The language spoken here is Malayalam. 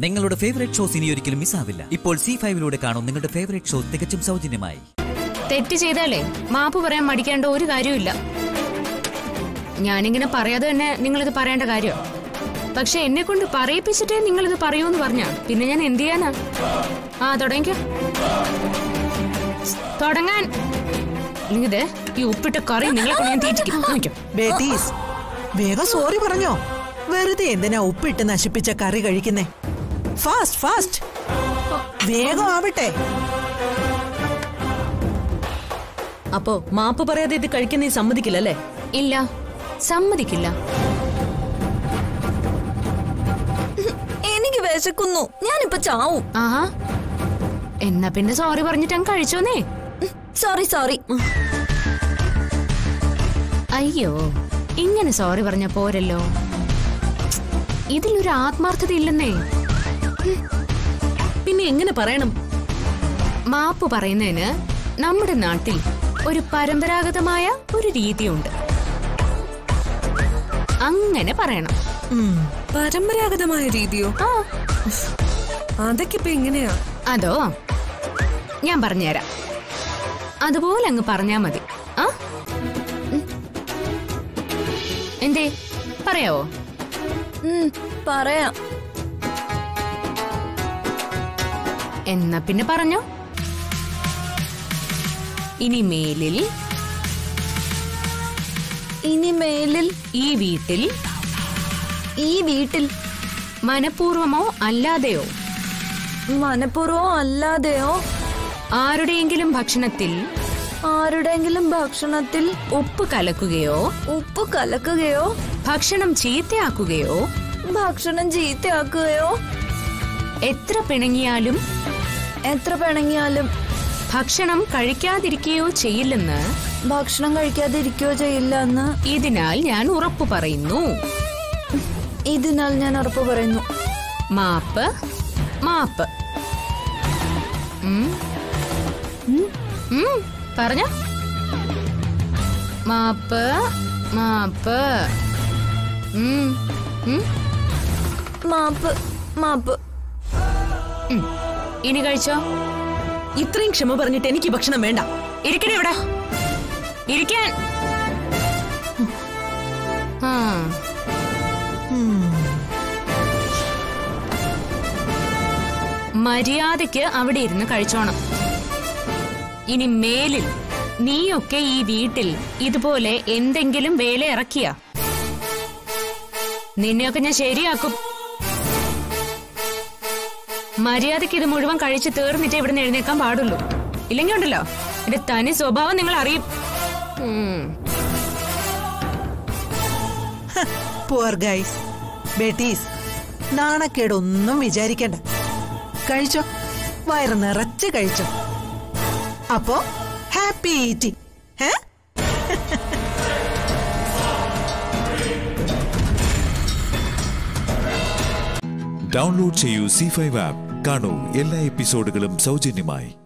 നിങ്ങളുടെ ഫേവറേറ്റ് ഷോസ് ഇനി ഒരിക്കലും മിസ്സാവില്ല ഇപ്പോൾ സി ഫൈവിലൂടെ കാണും നിങ്ങളുടെ ഫേവറേറ്റ് ഷോ തികച്ചും സൗജന്യമായി തെറ്റ് ചെയ്താലേ മാപ്പ് പറയാൻ മടിക്കേണ്ട ഒരു കാര്യമില്ല ഞാനിങ്ങനെ പറയാതെ തന്നെ നിങ്ങളിത് പറയേണ്ട കാര്യം പക്ഷെ എന്നെ കൊണ്ട് പറയിപ്പിച്ചിട്ടേ നിങ്ങളിത് പറയൂന്ന് പറഞ്ഞ പിന്നെ ഞാൻ എന്ത് ചെയ്യാനാ ആ തുടങ്ങിക്കോ തുടങ്ങാൻ ഇത് ഈ ഉപ്പിട്ട കറി നിങ്ങളെ കൊണ്ട് ഞാൻ തീറ്റിക്കും നോക്കിക്കോ. ബേട്ടീസ് വേഗം സോറി പറഞ്ഞോ വെറുതെ എന്തിനാ ഉപ്പിട്ട് നശിപ്പിച്ച കറി കഴിക്കുന്നേ ഫാസ്റ്റ് ഫാസ്റ്റ് വേഗം ആവട്ടെ അപ്പോ മാപ്പ് പറയാതെ ഇത് കഴിക്കുന്ന നീ സമ്മതിക്കില്ലല്ലേ ഇല്ല സമ്മതിക്കില്ല എനിക്ക് വിശക്കുന്നു ഞാനിപ്പോ ചാവും ആഹാ എന്നാ പിന്നെ സോറി പറഞ്ഞിട്ട് അങ്ങ് കഴിച്ചോന്നേ സോറി സോറി അയ്യോ ഇങ്ങനെ സോറി പറഞ്ഞ പോരല്ലോ ഇതിലൊരു ആത്മാർത്ഥത ഇല്ലെന്നേ പിന്നെ എങ്ങനെ പറയണം മാപ്പ് പറയുന്നതിന് നമ്മുടെ നാട്ടിൽ ഒരു പരമ്പരാഗതമായ ഒരു രീതിയുണ്ട് അങ്ങനെ പറയണം ഉം. പരമ്പരാഗതമായ രീതിയോ ആ അതൊക്കെ ഇപ്പൊ എങ്ങനെയാ അതോ ഞാൻ പറഞ്ഞുതരാം അതുപോലെ അങ്ങ് പറഞ്ഞാ മതി ആ ഉം. എന്തേ പറയാവോ ഉം, പറയാം എന്നാ പിന്നെ പറഞ്ഞോ ഇനി മേലിൽ ഇനി മേലിൽ ഈ വീട്ടിൽ ഈ വീട്ടിൽ മനഃപൂർവമോ അല്ലാതെയോ മനഃപൂർവ്വം അല്ലാതെയോ ആരുടെയെങ്കിലും ഭക്ഷണത്തിൽ ആരുടെങ്കിലും ഭക്ഷണത്തിൽ ഉപ്പ് കലക്കുകയോ ഉപ്പ് കലക്കുകയോ ഭക്ഷണം ചീത്തയാക്കുകയോ ഭക്ഷണം ചീത്തയാക്കുകയോ എത്ര പിണങ്ങിയാലും എത്ര പിണങ്ങിയാലും ഭക്ഷണം കഴിക്കാതിരിക്കുകയോ ചെയ്യില്ലെന്ന് ഭക്ഷണം കഴിക്കാതിരിക്കുകയോ ചെയ്യില്ല എന്ന് ഇതിനാൽ ഞാൻ ഉറപ്പു പറയുന്നു ഇതിനാൽ ഞാൻ ഉറപ്പ് പറയുന്നു മാപ്പ് മാപ്പ് ഉം. ഉം. ഉം. പറഞ്ഞോ മാപ്പ് മാപ്പ് ഉം. ഉം. മാപ്പ് മാപ്പ് ഉം. ഇനി കഴിച്ചോ ഇത്രയും ക്ഷമ പറഞ്ഞിട്ട് എനിക്ക് ഈ ഭക്ഷണം വേണ്ട ഇരിക്കണേ ഇവിടെ ഇരിക്കാൻ ആ മര്യാദയ്ക്ക് അവിടെ ഇരുന്ന് കഴിച്ചോണം ഇനി മേലിൽ നീയൊക്കെ ഈ വീട്ടിൽ ഇതുപോലെ എന്തെങ്കിലും വേല ഇറക്കിയ നിന്നെയൊക്കെ ഞാൻ ശരിയാക്കും മര്യാദയ്ക്ക് ഇത് മുഴുവൻ കഴിച്ച് തീർന്നിട്ട് ഇവിടുന്ന് എഴുന്നേക്കാൻ പാടുള്ളൂ ഇല്ലെങ്കിൽ ഉണ്ടല്ലോ എന്റെ തനി സ്വഭാവം നിങ്ങൾ അറിയും ഉം. പുവർ ഗൈസ് ബേട്ടീസ് നാണക്കേടൊന്നും വിചാരിക്കണ്ട കഴിച്ചോ വയറ് നിറച്ച് കഴിച്ചോ അപ്പോ ഹാപ്പി ഈറ്റിംഗ് ഏ ഡൗൺലോഡ് ചെയ്യൂ സി ഫൈവ് ആപ്പ് കാണൂ എല്ലാ എപ്പിസോഡുകളും സൗജന്യമായി